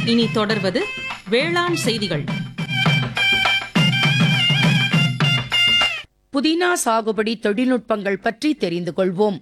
இனி தொடர்வது வேளாண் செய்திகள் புதினா சாகுபடி தொழில்நுட்பங்கள் பற்றி தெரிந்து கொள்வோம்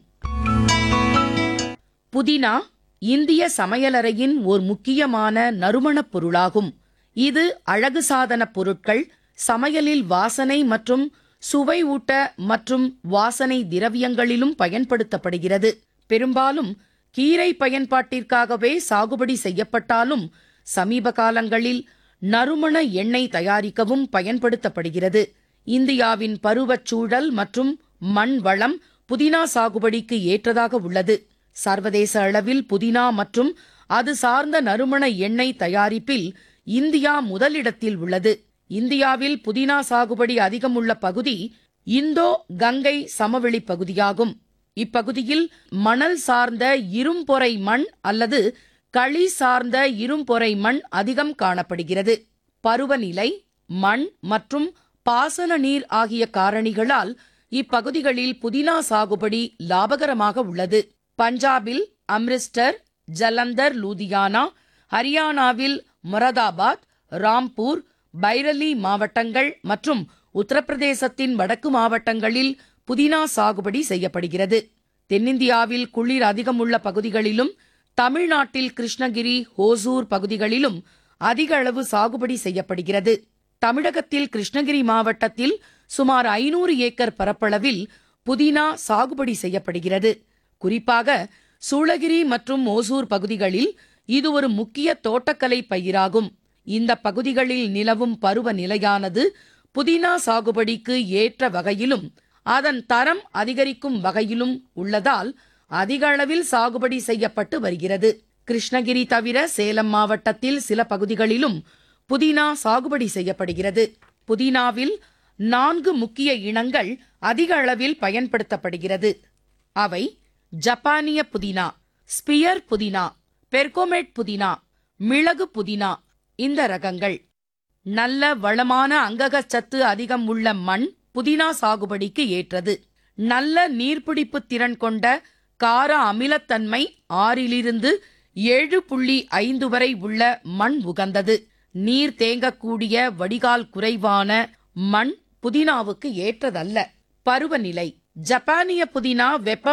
புதினா இந்திய சமையலறையின் ஓர் முக்கியமான நறுமணப் பொருளாகும் இது அழகு சாதனப் பொருட்கள் சமையலில் வாசனை மற்றும் சுவை ஊட்ட மற்றும் வாசனை திரவியங்களிலும் பயன்படுத்தப்படுகிறது பெரும்பாலும் கீரை பயன்பாட்டிற்காகவே சாகுபடி செய்யப்பட்டாலும் சமீப காலங்களில் நறுமண எண்ணெய் தயாரிக்கவும் பயன்படுத்தப்படுகிறது இந்தியாவின் பருவச்சூழல் மற்றும் மண் வளம் புதினா சாகுபடிக்கு ஏற்றதாக உள்ளது சர்வதேச அளவில் புதினா மற்றும் அது சார்ந்த நறுமண எண்ணெய் தயாரிப்பில் இந்தியா முதலிடத்தில் உள்ளது இந்தியாவில் புதினா சாகுபடி அதிகம் உள்ள பகுதி இந்தோ கங்கை சமவெளி பகுதியாகும் இப்பகுதியில் மணல் சார்ந்த இரும்பொறை மண் அல்லது களி சார்ந்த இரும்பொறை மண் அதிகம் காணப்படுகிறது பருவநிலை மண் மற்றும் பாசன நீர் ஆகிய காரணிகளால் இப்பகுதிகளில் புதினா சாகுபடி லாபகரமாக உள்ளது பஞ்சாபில் அம்ரிஸ்டர் ஜலந்தர் லூதியானா ஹரியானாவில் மொரதாபாத் ராம்பூர் பைரலி மாவட்டங்கள் மற்றும் உத்தரப்பிரதேசத்தின் வடக்கு மாவட்டங்களில் புதினா சாகுபடி செய்யப்படுகிறது தென்னிந்தியாவில் குளிர் அதிகம் உள்ள பகுதிகளிலும் தமிழ்நாட்டில் கிருஷ்ணகிரி ஹோசூர் பகுதிகளிலும் அதிக அளவு சாகுபடி செய்யப்படுகிறது தமிழகத்தில் கிருஷ்ணகிரி மாவட்டத்தில் சுமார் ஐநூறு ஏக்கர் பரப்பளவில் புதினா சாகுபடி செய்யப்படுகிறது குறிப்பாக சூளகிரி மற்றும் ஓசூர் பகுதிகளில் இது ஒரு முக்கிய தோட்டக்கலை பயிராகும் இந்த பகுதிகளில் நிலவும் பருவ நிலையானது புதினா சாகுபடிக்கு ஏற்ற வகையிலும் அதன் தரம் அதிகரிக்கும் வகையிலும் உள்ளதால் அதிக அளவில் சாகுபடி செய்யப்பட்டு வருகிறது கிருஷ்ணகிரி தவிர சேலம் மாவட்டத்தில் சில பகுதிகளிலும் புதினா சாகுபடி செய்யப்படுகிறது புதினாவில் நான்கு முக்கிய இனங்கள் அதிக அளவில் பயன்படுத்தப்படுகிறது அவை ஜப்பானிய புதினா ஸ்பியர் புதினா பெர்கோமேட் புதினா மிளகு புதினா இந்த ரகங்கள் நல்ல வளமான அங்ககச்சத்து அதிகம் உள்ள மண் புதினா சாகுபடிக்கு ஏற்றது நல்ல நீர்பிடிப்பு திறன் கொண்ட கார அமிலத்தன்மை ஆறிலிருந்து ஏழு புள்ளி ஐந்து வரை உள்ள மண் உகந்தது நீர் தேங்கக்கூடிய வடிகால் குறைவான மண் புதினாவுக்கு ஏற்றதல்ல பருவநிலை ஜப்பானிய புதினா வெப்ப